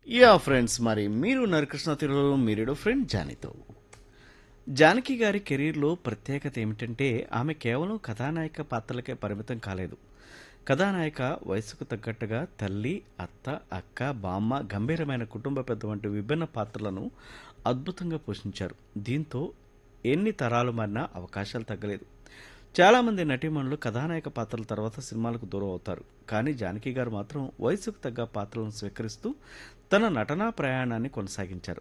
yeah friends మరి మీరు నరకృష్ణ తిరులో మీరేడో friend జానీతో Janaki గారి కెరీర్లో ప్రత్యేకత ఏమిటంటే ఆమె కేవలం కథానాయిక పాత్రలకే పరిమితం కాలేదు కథానాయిక వయసుకు తగ్గట్టుగా తల్లి అత్త అక్క బామ్మ గంభీరమైన కుటుంబ పెద్ద వంటి విభిన్న పాత్రలను అద్భుతంగా పోషించారు దీంతో ఎన్ని తరాలు మారినా అవకాశాలు తగ్గలేదు చాలామంది నటీమణులు కథానాయక పాత్రల తర్వాత సినిమాలకు దూరం అవుతారు కానీ జానకి గారు మాత్రం వయసుకు తగ్గ పాత్రలను స్వీకరిస్తూ తన నటనా ప్రయాణాన్ని కొనసాగించారు